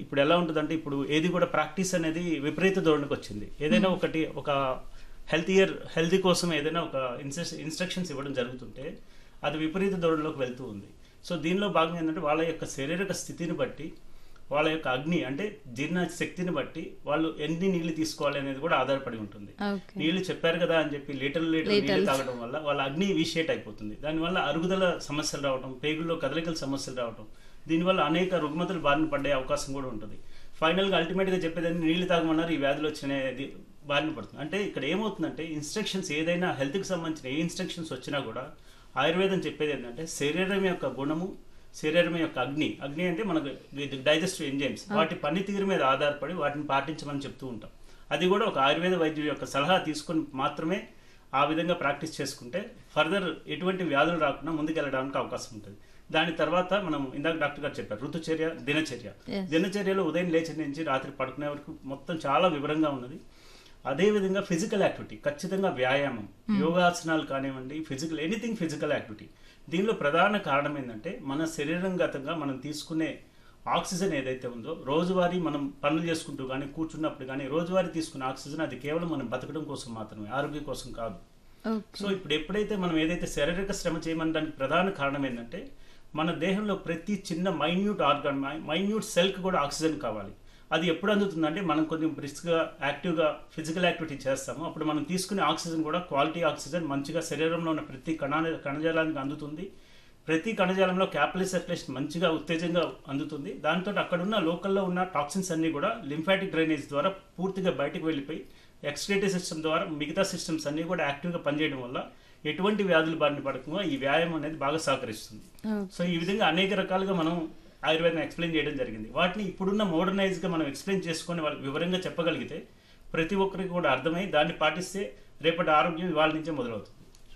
ఇప్పుడు ఎలా ఉంటుందంటే ఇప్పుడు ఏది కూడా ప్రాక్టీస్ అనేది విపరీత ధోరణికి వచ్చింది ఏదైనా ఒకటి ఒక హెల్త్ ఇయర్ హెల్తీ కోసం ఏదైనా ఒక ఇన్స్ట్రక్షన్స్ ఇవ్వడం జరుగుతుంటే అది విపరీత ధోరణిలోకి వెళ్తూ ఉంది సో దీనిలో భాగంగా ఏంటంటే వాళ్ళ యొక్క శారీరక స్థితిని బట్టి వాళ్ళ యొక్క అగ్ని అంటే జీర్ణ శక్తిని బట్టి వాళ్ళు ఎన్ని నీళ్లు తీసుకోవాలి అనేది కూడా ఆధారపడి ఉంటుంది ఓకే నీళ్లు చెప్పారు కదా అని చెప్పి లీటర్లు లీటర్ నీళ్లు Liters. తాగడం వల్ల వాళ్ళ అగ్ని విషేట్ అయిపోతుంది దానివల్ల అరుగుదల సమస్యలు రావడం పేగుల్లో కదలికల సమస్యలు రావడం దీనివల్ల అనేక రుగ్మతలు బారిన పడే అవకాశం కూడా ఉంటుంది ఫైనల్గా అల్టిమేట్గా చెప్పేదాన్ని నీళ్లు తాగమన్నారు ఈ వ్యాధులు వచ్చినాయి బారిన పడుతుంది అంటే ఇక్కడ ఏమవుతుందంటే ఇన్స్ట్రక్షన్స్ ఏదైనా హెల్త్కి సంబంధించిన ఏ ఇన్స్ట్రక్షన్స్ వచ్చినా కూడా ఆయుర్వేదం చెప్పేది ఏంటంటే శరీరం యొక్క గుణము శరీరం యొక్క అగ్ని అగ్ని అంటే మనకు డైజెస్టివ్ ఎంజైమ్స్ వాటి పనితీరు మీద ఆధారపడి వాటిని పాటించమని చెప్తూ ఉంటాం అది కూడా ఒక ఆయుర్వేద వైద్యుడి యొక్క సలహా తీసుకొని మాత్రమే ఆ విధంగా ప్రాక్టీస్ చేసుకుంటే ఫర్దర్ ఎటువంటి వ్యాధులు రాకుండా ముందుకెళ్ళడానికి అవకాశం ఉంటుంది దాని తర్వాత మనం ఇందాక డాక్టర్ గారు చెప్పారు ఋతుచర్య దినచర్య Yes. దినచర్యలో ఉదయం లేచి నుంచి రాత్రి పడుకునే వరకు మొత్తం చాలా వివరంగా ఉన్నది అదే విధంగా ఫిజికల్ యాక్టివిటీ ఖచ్చితంగా వ్యాయామం యోగాసనాలు కానివ్వండి ఫిజికల్ ఎనీథింగ్ ఫిజికల్ యాక్టివిటీ దీనిలో ప్రధాన కారణం ఏంటంటే మన శరీరంగతంగా మనం తీసుకునే ఆక్సిజన్ ఏదైతే ఉందో రోజువారీ మనం పనులు చేసుకుంటూ కానీ కూర్చున్నప్పుడు కానీ రోజువారీ తీసుకునే ఆక్సిజన్ అది కేవలం మనం బతకడం కోసం మాత్రమే ఆరోగ్యం కోసం కాదు ఓకే సో ఇప్పుడు ఎప్పుడైతే మనం ఏదైతే శారీరక శ్రమ చేయమనడానికి ప్రధాన కారణం ఏంటంటే మన దేహంలో ప్రతి చిన్న మైన్యూట్ ఆర్గాన్ మైన్యూట్ సెల్కి కూడా ఆక్సిజన్ కావాలి అది ఎప్పుడు అందుతుందంటే మనం కొంచెం బ్రిస్క్గా యాక్టివ్గా ఫిజికల్ యాక్టివిటీ చేస్తాము అప్పుడు మనం తీసుకునే ఆక్సిజన్ కూడా క్వాలిటీ ఆక్సిజన్ మంచిగా శరీరంలో ఉన్న ప్రతి కణా కణజాలానికి అందుతుంది ప్రతి కణజాలంలో క్యాపిలరీ సర్క్యులేషన్ మంచిగా ఉత్తేజంగా అందుతుంది దాంతో అక్కడున్న లోకల్లో ఉన్న టాక్సిన్స్ అన్ని కూడా లింఫాటిక్ డ్రైనేజ్ ద్వారా పూర్తిగా బయటకు వెళ్ళిపోయి ఎక్స్క్రేటివ్ సిస్టమ్ ద్వారా మిగతా సిస్టమ్స్ అన్ని కూడా యాక్టివ్గా పనిచేయడం వల్ల ఎటువంటి వ్యాధులు బారిన పడకుండా ఈ వ్యాయామం అనేది బాగా సహకరిస్తుంది ఓకే సో ఈ విధంగా అనేక రకాలుగా మనం ఆయుర్వేదం ఎక్స్ప్లెయిన్ చేయడం జరిగింది వాటిని ఇప్పుడున్న మోడర్నైజ్గా మనం ఎక్స్ప్లెయిన్ చేసుకొని వాళ్ళకి వివరంగా చెప్పగలిగితే ప్రతి ఒక్కరికి కూడా అర్థమై దాన్ని పాటిస్తే రేపటి ఆరోగ్యం ఇవాళ నుంచే మొదలవుతుంది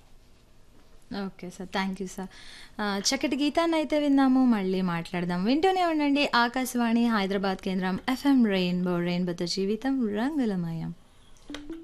okay sir thank you sir ఆ, చక్కటి గీతాన్ని అయితే విన్నాము మళ్ళీ మాట్లాడదాం వింటూనే ఉండండి ఆకాశవాణి హైదరాబాద్ కేంద్రం ఎఫ్ఎం రెయిన్బో రెయిన్బోతో జీవితం రంగులమయం